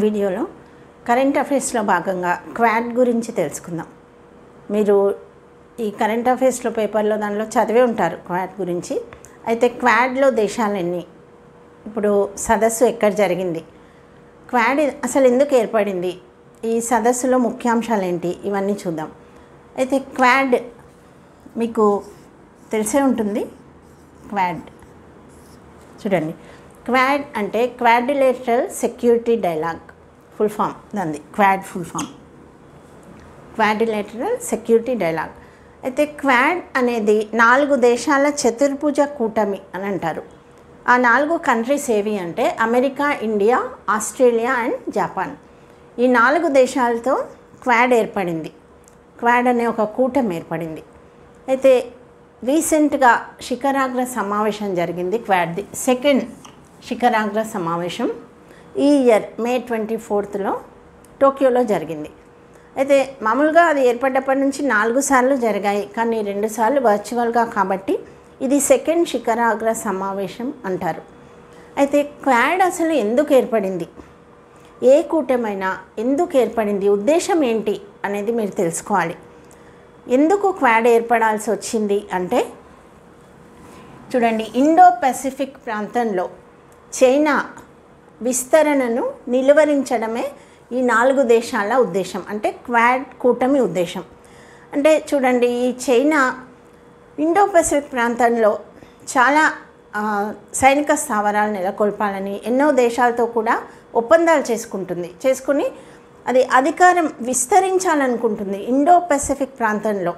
వీడియోలో కరెంట్ అఫైర్స్లో భాగంగా క్వాడ్ గురించి తెలుసుకుందాం మీరు ఈ కరెంట్ అఫైర్స్లో పేపర్లో దానిలో చదివే ఉంటారు క్వాడ్ గురించి అయితే క్వాడ్లో దేశాలు ఎన్ని ఇప్పుడు సదస్సు ఎక్కడ జరిగింది క్వాడ్ అసలు ఎందుకు ఏర్పడింది ఈ సదస్సులో ముఖ్యాంశాలు ఏంటి ఇవన్నీ చూద్దాం అయితే క్వాడ్ మీకు తెలిసే ఉంటుంది క్వాడ్ చూడండి క్వాడ్ అంటే Quadrilateral Security Dialogue full form దాన్ని Quad full form Quadrilateral Security Dialogue అయితే క్వాడ్ అనేది నాలుగు దేశాల చతుర్భుజ కూటమి అని అంటారు ఆ నాలుగు కంట్రీస్ ఏవి అంటే America India Australia and Japan ఈ నాలుగు దేశాలతో క్వాడ్ ఏర్పడింది క్వాడ్ అనే ఒక కూటమి ఏర్పడింది అయితే రీసెంట్గా శిఖరాగ్ర సమావేశం జరిగింది క్వాడ్ది సెకండ్ శిఖరాగ్ర సమావేశం ఈ ఇయర్ మే ట్వంటీ ఫోర్త్లో టోక్యోలో జరిగింది అయితే మామూలుగా అది ఏర్పడ్డప్పటి నుంచి నాలుగు సార్లు జరిగాయి కానీ రెండు సార్లు వర్చువల్గా కాబట్టి ఇది సెకండ్ శిఖరాగ్ర సమావేశం అంటారు అయితే క్వాడ్ అసలు ఎందుకు ఏర్పడింది ఏ కూటమైనా ఎందుకు ఏర్పడింది ఉద్దేశం ఏంటి అనేది మీరు తెలుసుకోవాలి ఎందుకు క్వాడ్ ఏర్పడాల్సి వచ్చింది అంటే చూడండి ఇండో పసిఫిక్ ప్రాంతంలో చైనా విస్తరణను నిలువరించడమే ఈ నాలుగు దేశాల ఉద్దేశం అంటే క్వాడ్ కూటమి ఉద్దేశం అంటే చూడండి ఈ చైనా ఇండో పసిఫిక్ ప్రాంతంలో చాలా ఆ, సైనిక స్థావరాలు నెలకొల్పాలని ఎన్నో దేశాలతో కూడా ఒప్పందాలు చేసుకుంటుంది చేసుకుని అది అధికారం విస్తరించాలనుకుంటుంది ఇండో పసిఫిక్ ప్రాంతంలో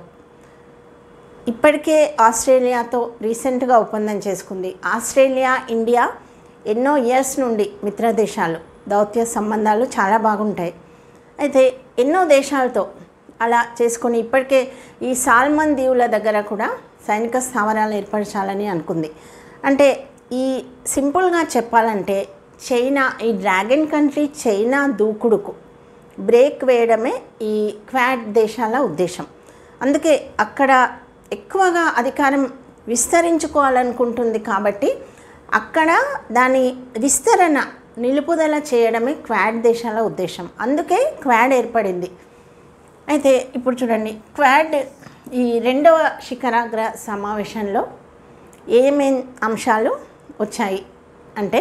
ఇప్పటికే ఆస్ట్రేలియాతో రీసెంట్గా ఒప్పందం చేసుకుంది ఆస్ట్రేలియా ఇండియా ఎన్నో ఇయర్స్ నుండి మిత్ర దేశాలు దౌత్య సంబంధాలు చాలా బాగుంటాయి అయితే ఎన్నో దేశాలతో అలా చేసుకొని ఇప్పటికే ఈ సాల్మన్ దీవుల దగ్గర కూడా సైనిక స్థావరాలు ఏర్పరచాలని అనుకుంది అంటే ఈ సింపుల్గా చెప్పాలంటే చైనా ఈ డ్రాగన్ కంట్రీ చైనా దూకుడుకు బ్రేక్ వేయడమే ఈ క్వాడ్ దేశాల ఉద్దేశం అందుకే అక్కడ ఎక్కువగా అధికారం విస్తరించుకోవాలనుకుంటుంది కాబట్టి అక్కడ దాని విస్తరణ నిలుపుదల చేయడమే క్వాడ్ దేశాల ఉద్దేశం అందుకే క్వాడ్ ఏర్పడింది అయితే ఇప్పుడు చూడండి క్వాడ్ ఈ రెండవ శిఖరాగ్ర సమావేశంలో ఏమేం అంశాలు వచ్చాయి అంటే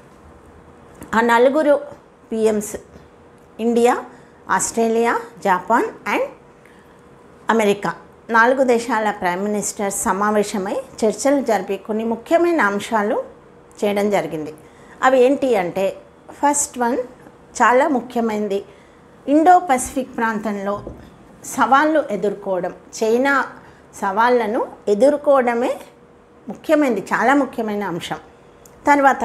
ఆ నలుగురు PMs India Australia Japan and America నాలుగు దేశాల ప్రైమ్ మినిస్టర్ సమావేశమై చర్చలు జరిపి కొన్ని ముఖ్యమైన అంశాలు చేయడం జరిగింది అవి ఏంటి అంటే ఫస్ట్ వన్ చాలా ముఖ్యమైనది ఇండో పసిఫిక్ ప్రాంతంలో సవాళ్ళు ఎదుర్కోవడం చైనా సవాళ్ళను ఎదుర్కోవడమే ముఖ్యమైనది చాలా ముఖ్యమైన అంశం తర్వాత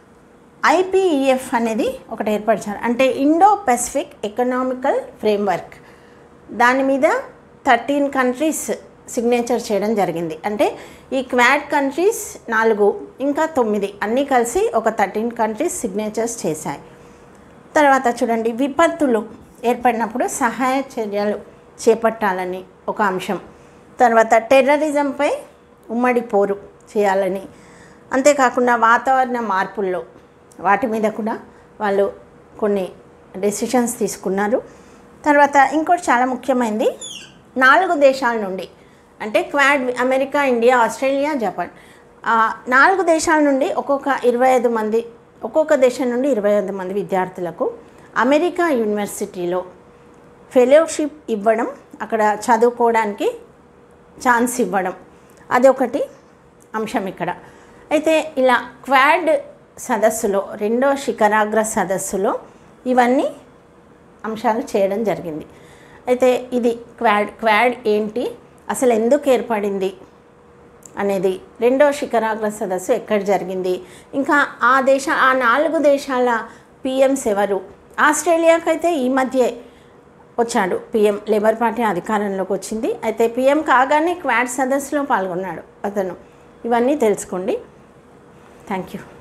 ఐపీఈఎఫ్ అనేది ఒకటి ఏర్పరిచారు అంటే ఇండో పసిఫిక్ ఎకనామికల్ ఫ్రేమ్వర్క్ దాని మీద థర్టీన్ కంట్రీస్ సిగ్నేచర్ చేయడం జరిగింది అంటే ఈ క్వాడ్ కంట్రీస్ నాలుగు ఇంకా తొమ్మిది అన్నీ కలిసి ఒక థర్టీన్ కంట్రీస్ సిగ్నేచర్స్ చేశాయి తర్వాత చూడండి విపత్తులు ఏర్పడినప్పుడు సహాయ చర్యలు చేపట్టాలని ఒక అంశం తర్వాత టెర్రరిజంపై ఉమ్మడి పోరు చేయాలని అంతేకాకుండా వాతావరణ మార్పుల్లో వాటి మీద కూడా వాళ్ళు కొన్ని డెసిషన్స్ తీసుకున్నారు తర్వాత ఇంకోటి చాలా ముఖ్యమైనది నాలుగు దేశాల నుండి అంటే Quad America India Australia Japan ఆ నాలుగు దేశాల నుండి ఒక్కొక్క ఇరవై ఐదు మంది ఒక్కొక్క దేశం నుండి ఇరవై ఐదు మంది విద్యార్థులకు అమెరికా యూనివర్సిటీలో ఫెలోషిప్ ఇవ్వడం అక్కడ చదువుకోవడానికి ఛాన్స్ ఇవ్వడం అదొకటి అంశం ఇక్కడ అయితే ఇలా క్వాడ్ సదస్సులో రెండో శిఖరాగ్ర సదస్సులో ఇవన్నీ అంశాలు చేయడం జరిగింది అయితే ఇది క్వాడ్ క్వాడ్ ఏంటి అసలు ఎందుకు ఏర్పడింది అనేది రెండో శిఖరాగ్ర సదస్సు ఎక్కడ జరిగింది ఇంకా ఆ దేశ ఆ నాలుగు దేశాల పిఎంస్ ఎవరు ఆస్ట్రేలియాకైతే ఈ మధ్యే వచ్చాడు పిఎం లేబర్ పార్టీ అధికారంలోకి వచ్చింది అయితే పిఎం కాగానే క్వాడ్ సదస్సులో పాల్గొన్నాడు అతను ఇవన్నీ తెలుసుకోండి థ్యాంక్ యూ